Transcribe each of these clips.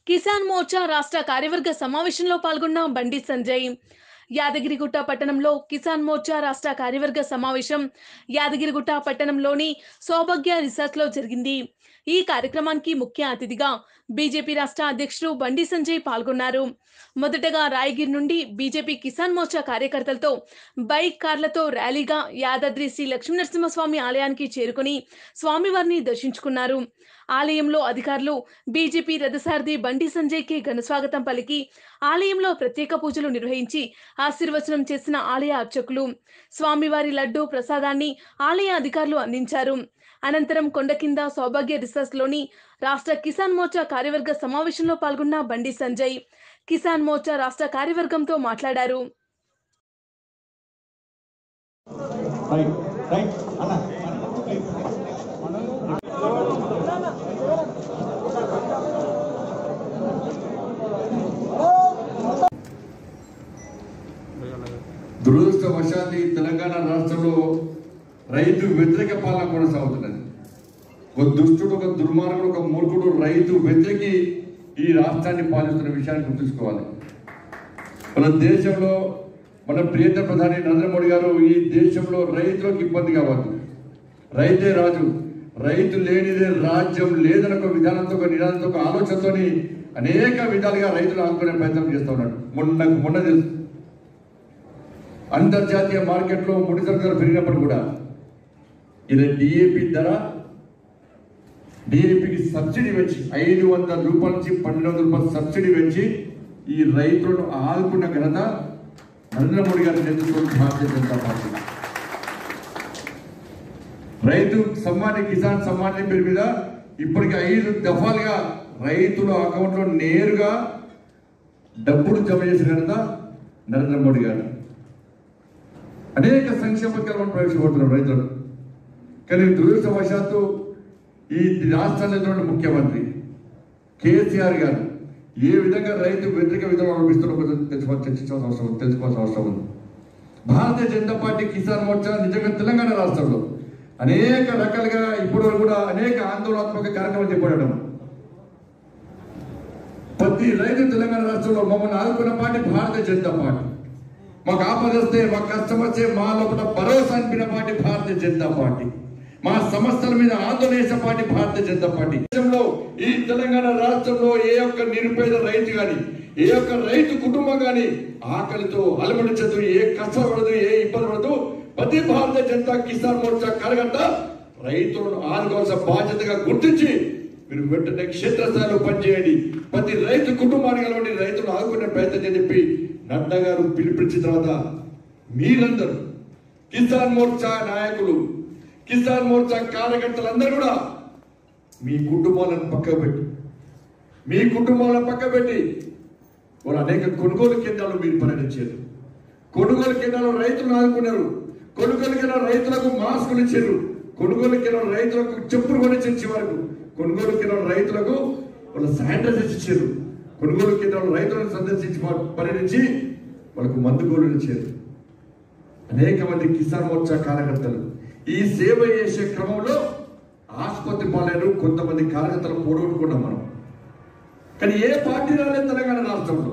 కిసాన్ మోర్చా రాష్ట్ర కార్యవర్గ సమావేశంలో పాల్గొన్న బండి సంజయ్ యాదగిరిగుట్ట పట్టణంలో కిసాన్ మోర్చా రాష్ట్ర కార్యవర్గ సమావేశం యాదగిరిగుట్ట పట్టణంలోని సౌభాగ్య రిసార్ట్ లో జరిగింది ఈ కార్యక్రమానికి ముఖ్య అతిథిగా బీజేపీ రాష్ట్ర అధ్యక్షుడు బండి సంజయ్ పాల్గొన్నారు మొదటగా రాయగిరి నుండి బీజేపీ కిసాన్ మోర్చా కార్యకర్తలతో బైక్ కార్లతో ర్యాలీగా యాదాద్రి శ్రీ లక్ష్మీనరసింహస్వామి ఆలయానికి చేరుకుని స్వామివారిని దర్శించుకున్నారు ఆలయంలో అధికారులు బీజేపీ రథసారథి బండి సంజయ్కి ఘనస్వాగతం పలికి ఆలయంలో ప్రత్యేక పూజలు నిర్వహించి ఆశీర్వచనం చేసిన ఆలయ అర్చకులు స్వామివారి లడ్డు ప్రసాదాన్ని ఆలయ అధికారులు అందించారు అనంతరం కొండ కింద సౌభాగ్య రిసార్ట్ లోని రాష్ట్ర కిసాన్ మోర్చా కార్యవర్గ సమావేశంలో పాల్గొన్న బండి సంజయ్ కిసాన్ మోర్చా రాష్ట్ర కార్యవర్గంతో మాట్లాడారు రైట్ రైట్ అన్న దురదృష్టవశాత్తు ఈ తెలంగాణ రాష్ట్రంలో రైతు వ్యతిరేక పాలన కొనసాగుతున్నది ఒక దుష్టుడు ఒక దుర్మార్గుడు ఒక మూర్ఖుడు రైతు వ్యతిరేకి ఈ రాష్ట్రాన్ని పాలిస్తున్న విషయాన్ని గుర్తుంచుకోవాలి మన దేశంలో మన ప్రియత ప్రధాని నరేంద్ర మోడీ గారు ఈ దేశంలో రైతులకు ఇబ్బంది కావద్దు రైతే రాజు రైతు లేనిదే రాజ్యం లేదన్న ఒక విధానంతో ఒక నినాదంతో ఒక ఆలోచనతోని అనేక విధాలుగా రైతులు ఆదుకునే ప్రయత్నం చేస్తూ ఉన్నాడు మొన్న మొన్న తెలుసు అంతర్జాతీయ మార్కెట్లో ముడి సరుకులు పెరిగినప్పుడు కూడా ఇది డిఏపి ధర డిఏపికి సబ్సిడీ పెంచి ఐదు వందల రూపాయల నుంచి పన్నెండు వందల రూపాయల సబ్సిడీ పెంచి ఈ రైతులను ఆదుకున్న ఘనత నరేంద్ర మోడీ గారి నేతృత్వంలో భారతీయ జనతా పార్టీ రైతు సమ్మాన్ కిసాన్ సమ్మాన్ నిధి పేరు మీద ఇప్పటికి ఐదు దఫాలుగా రైతుల అకౌంట్లో నేరుగా డబ్బులు జమ చేసిన ఘనత నరేంద్ర మోడీ గారు అనేక సంక్షేమ పథకాలను ప్రవేశపెడుతున్నారు రైతులు కానీ దురదృష్టవశాత్తు ఈ రాష్ట్రంలో ఉన్నటువంటి ముఖ్యమంత్రి కేసీఆర్ గారు ఏ విధంగా రైతు వ్యతిరేక విధానం అవలంబిస్తున్నారో తెలుసుకో- చర్చించాల్సిన అవసరం ఉంది, తెలుసుకోవాల్సిన అవసరం ఉంది భారతీయ జనతా పార్టీ కిసాన్ మోర్చా నిజంగా తెలంగాణ రాష్ట్రంలో అనేక రకాలుగా ఇప్పుడు కూడా అనేక ఆందోళనాత్మక కార్యక్రమాలు చేపట్టడం ప్రతి రైతు తెలంగాణ రాష్ట్రంలో మమ్మల్ని ఆదుకున్న పార్టీ భారతీయ జనతా పార్టీ మాకు ఆపద వస్తే మా కష్టం వస్తే మా లోపల భరోసా అనిపిన పార్టీ భారతీయ జనతా పార్టీ మా సమస్యల మీద ఆందోళన చేసే పార్టీ భారతీయ జనతా పార్టీ దేశంలో ఈ తెలంగాణ రాష్ట్రంలో ఏ ఒక్క నిరుపేద రైతు గాని ఏ ఒక్క రైతు కుటుంబం గాని ఆకలితో అలమడించదు ఏ కష్టపడదు ఏ ఇబ్బంది పడదు ప్రతి భారతీయ జనతా కిసాన్ మోర్చా కార్యకర్త రైతులను ఆదుకోవాల్సిన బాధ్యతగా గుర్తించి మీరు వెంటనే క్షేత్రస్థాయిలో పనిచేయండి ప్రతి రైతు కుటుంబానికి కలవండి రైతులు ఆదుకునే ప్రయత్నం చేయని చెప్పి నడ్డా గారు పిలిపించిన తర్వాత మీరందరూ కిసాన్ మోర్చా నాయకులు కిసాన్ మోర్చా కార్యకర్తలందరూ కూడా మీ కుటుంబాలను పక్కకు పెట్టి మీ కుటుంబాలను పక్క పెట్టి వాళ్ళు అనేక కొనుగోలు కేంద్రాలు మీరు పర్యటించారు కొనుగోలు కేంద్రాలు రైతులు ఆదుకున్నారు కొనుగోలు కేంద్రాలు రైతులకు మాస్కులు ఇచ్చారు కొనుగోలు కేంద్రాలు రైతులకు చెప్పులు కొనిచ్చి వరకు కొనుగోలు కేంద్రాలు రైతులకు వాళ్ళ శానిటైజర్స్ ఇచ్చారు కొనుగోలు కేంద్రాలు రైతులను సందర్శించి ప- పర్యటించి వాళ్ళకు మందు గోళీలు ఇచ్చారు అనేక మంది కిసాన్ మోర్చా కార్యకర్తలు ఈ సేవ చేసే క్రమంలో ఆసుపత్రి పాలైన కొంతమంది కార్యకర్తలు పోగొట్టుకున్నాం మనం కానీ ఏ పార్టీ రాలేదు తెలంగాణ రాష్ట్రంలో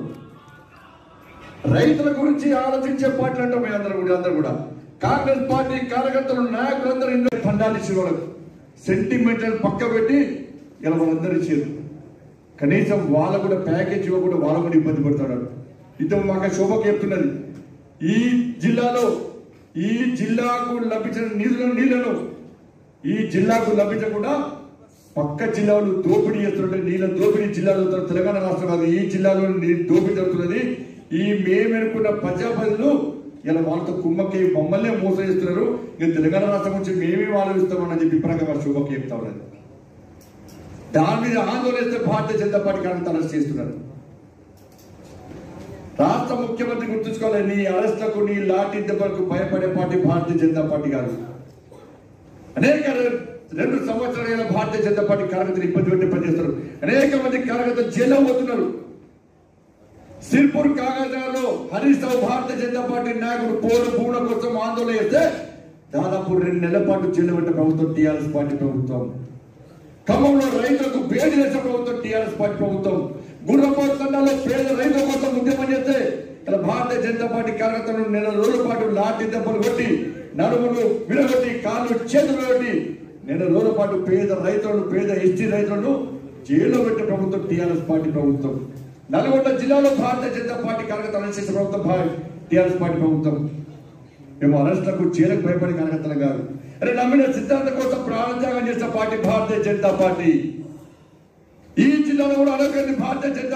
రైతుల గురించి ఆలోచించే పార్టీలు అంటాం మేము అందరం కూడా అందరూ కూడా కాంగ్రెస్ పార్టీ కార్యకర్తలు నాయకులందరూ ఇందులో ఫండాలు ఇచ్చిన వాళ్ళకు సెంటిమెంటల్ పక్క పెట్టి ఇలా వాళ్ళందరూ ఇచ్చారు కనీసం వాళ్ళకు కూడా ప్యాకేజ్ ఇవ్వకుండా వాళ్ళు కూడా ఇబ్బంది పడుతున్నారు ఇద్దరు మాకు శోభకు చెప్తున్నది ఈ జిల్లాలో ఈ జిల్లాకు లభించిన నిధులను నీళ్లను ఈ జిల్లాకు లభించకుండా పక్క జిల్లాలు దోపిడీ చేస్తుంటే నీళ్ళ దోపిడీ జిల్లాలో జరుగుతున్న తెలంగాణ రాష్ట్రం కాదు ఈ జిల్లాలో నీ- దోపిడీ జరుగుతున్నది ఈ మేమెనుకున్న ప్రజాప్రతినిధులు ఇలా వాళ్ళతో కుమ్మకి మమ్మల్ని మోసం చేస్తున్నారు ఇక తెలంగాణ రాష్ట్రం నుంచి మేమేం ఆలోచిస్తామని చెప్పి ఇప్పటికే శుభకి చెప్తా ఉన్నది దాని మీద ఆందోళన చేస్తే భారతీయ జనతా పార్టీ కార్యకర్తలు అరెస్ట్ చేస్తున్నారు రాష్ట్ర ముఖ్యమంత్రి గుర్తుంచుకోవాలి నీ అరెస్టులకు నీ లాఠీ దెబ్బలకు భయపడే పార్టీ భారతీయ జనతా పార్టీ కాదు అనేక రె- రెండు సంవత్సరాల భారతీయ జనతా పార్టీ కార్యకర్తలు ఇబ్బంది పెట్టి పనిచేస్తారు అనేక మంది కార్యకర్తలు జైల్లో పోతున్నారు సిర్పూర్ కాగజాలో హరీష్ రావు భారతీయ జనతా పార్టీ నాయకుడు పోరు భూముల కోసం ఆందోళన చేస్తే దాదాపు రెండు నెలల పాటు జైలు పెట్టిన ప్రభుత్వం టీఆర్ఎస్ పార్టీ ప్రభుత్వం ఖమ్మంలో రైతులకు బేడి వేసిన ప్రభుత్వం టీఆర్ఎస్ పార్టీ ప్రభుత్వం గుర్రపోతండాలో పేద రైతుల కోసం ఉద్యమం చేస్తే ఇలా భారతీయ జనతా పార్టీ కార్యకర్తలు నెల రోజుల పాటు లాఠీ దెబ్బలు కొట్టి నడుములు విడగొట్టి కాళ్ళు చేతులు కొట్టి నెల రోజుల పాటు పేద రైతులను పేద ఎస్టీ రైతులను జైల్లో పెట్టే ప్రభుత్వం టీఆర్ఎస్ పార్టీ ప్రభుత్వం నల్గొండ జిల్లాలో భారతీయ జనతా పార్టీ కార్యకర్తలు చేసే ప్రభుత్వం టీఆర్ఎస్ పార్టీ ప్రభుత్వం మేము అరెస్టులకు చీరకు భయపడి కార్యకర్తలు కాదు అరే నమ్మిన సిద్ధాంతం కోసం ప్రాణత్యాగం చేసిన పార్టీ భారతీయ జనతా పార్టీ ఈ జిల్లాలో కూడా అనకండి భారతీయ జనతా